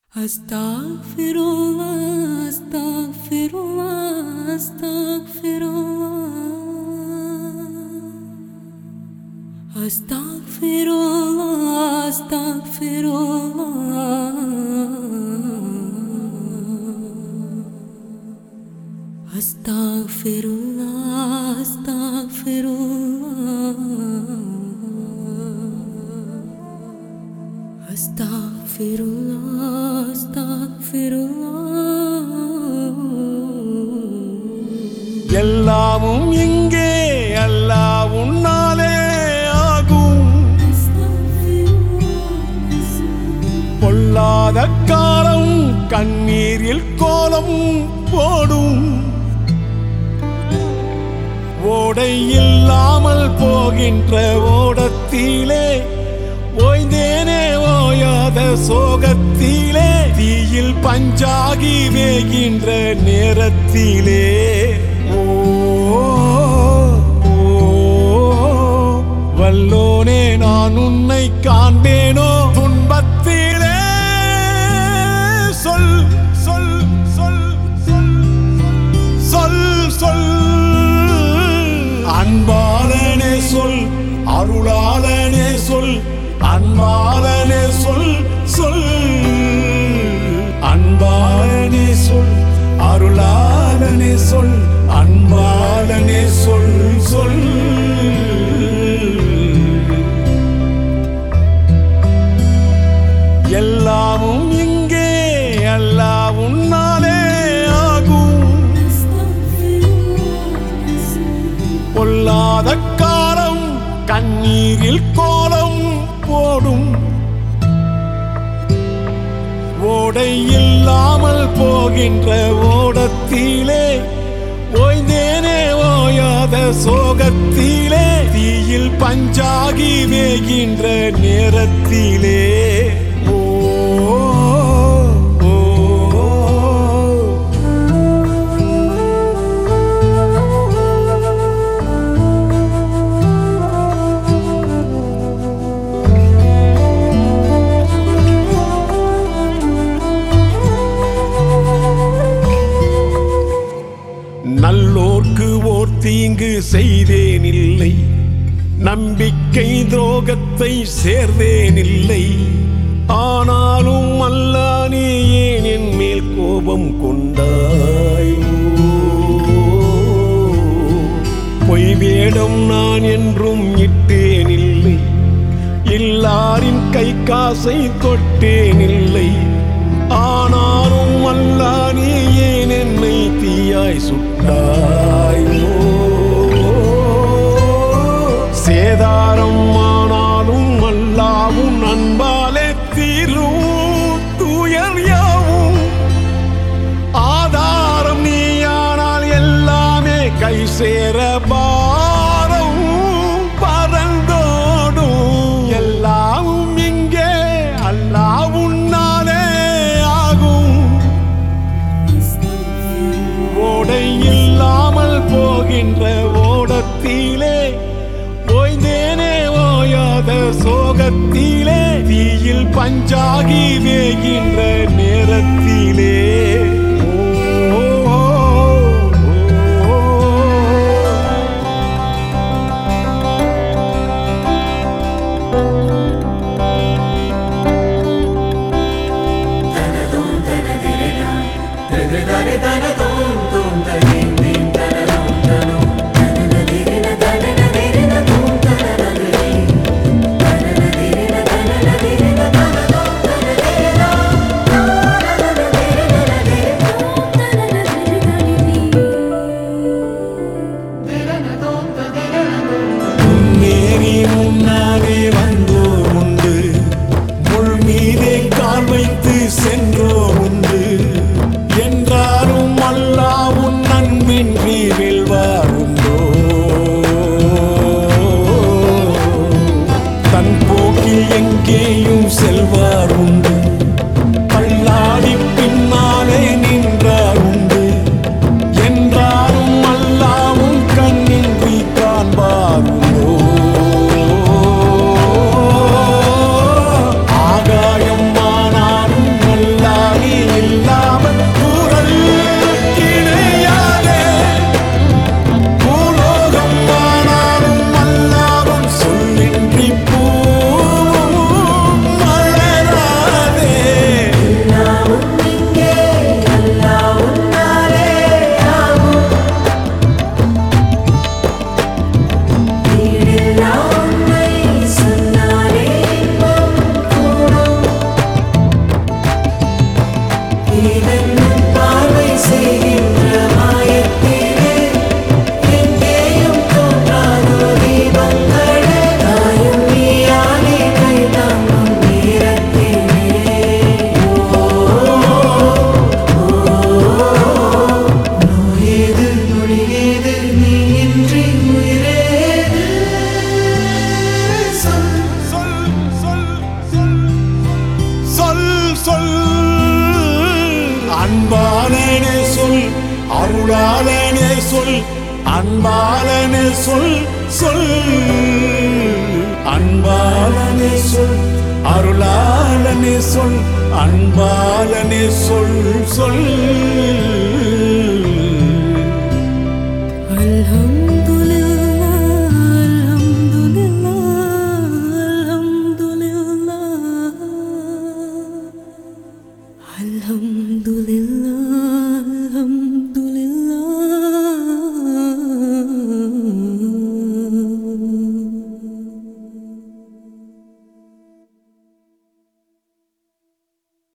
أستغفر الله أستغفر الله أستغفر الله أستغفر الله أستغفر الله أستغفر الله أستغفر الله أستغفر الله أستغفر الله எல்லாமும் இங்கே அல்லா உன்னாலே ஆகும் பொல்லாத காலம் கண்ணீரில் கோலம் போடும் ஓடை இல்லாமல் போகின்ற ஓடத்திலே ஓய்ந்தேனே ஓயாத சோகத்திலே தீயில் பஞ்சாகி வேகின்ற நேரத்திலே ஓ ஓ, வல்லோனே நான் உன்னை காண்பேனோ துன்பத்திலே சொல் சொல் சொல் சொல் சொல் சொல் அன்பாளனே சொல் அருளாளனே சொல் அன்பாளனே சொல் சொல் அன்பாளனே சொல் அருளாளனே சொல் அன்பாளனே சொல் சொல் எல்லாமும் இங்கே அல்லா உன்னாலே ஆகும் பொல்லாத காலம் கண்ணீரில் கோலம் போடும் ஓடை இல்லாமல் போகின்ற ஓடத்திலே ஓய்ந்தேனே ஓயாத சோகத்திலே தீயில் பஞ்சாகி வேகின்ற நேரத்திலே ஓ ஓ, ஓ நல்லோர்க்கு ஓர் தீங்கு செய்தேனில்லை நம்பிக்கை துரோகத்தை சேர்ந்தேனில்லை ஆனாலும் அல்லா நீ ஏன் என் மேல் கோபம் கொண்டாயோ பொய் வேடம் நான் என்றும் இட்டேனில்லை எல்லாரின் கை காசை தொட்டேனில்லை ஆனாலும் அல்லா நீ ஏன் என்னை தீயாய் சுட்டாயோ சேதாரம் ஆனாலும் அல்லாவும் அன்பாலே தீரும் துயர் யாவும் ஆதாரம் நீயானால் எல்லாமே கை சேர பாரம் பறந்தோடும் எல்லாமும் இங்கே அல்லா உன்னாலே ஆகும் ஓடை இல்லாமல் போகின்ற ஓடத்திலே ஓய்ந்தேனே ஓயாத சோகத்திலே தீயில் பஞ்சாகி வேகின்ற நேரத்திலே ஓ, ஓ, ஓ, ஓ. Thank you. நீரென்னும் பார்வை செய்கின்ற மாயத்திலே எங்கேயும் தோன்றாதோ தீபங்களே தாயும் நீயானே கை தாங்கும் நேரத்திலே நோயேது நொடியேது நீ இன்றி உயிரேது சொல் சொல் சொல் சொல் சொல் சொல் அன்பாலனே சொல் அருளாலனே சொல் அன்பாலனே சொல் சொல் அன்பாலனே சொல் அருளாலனே சொல் அன்பாலனே சொல் சொல்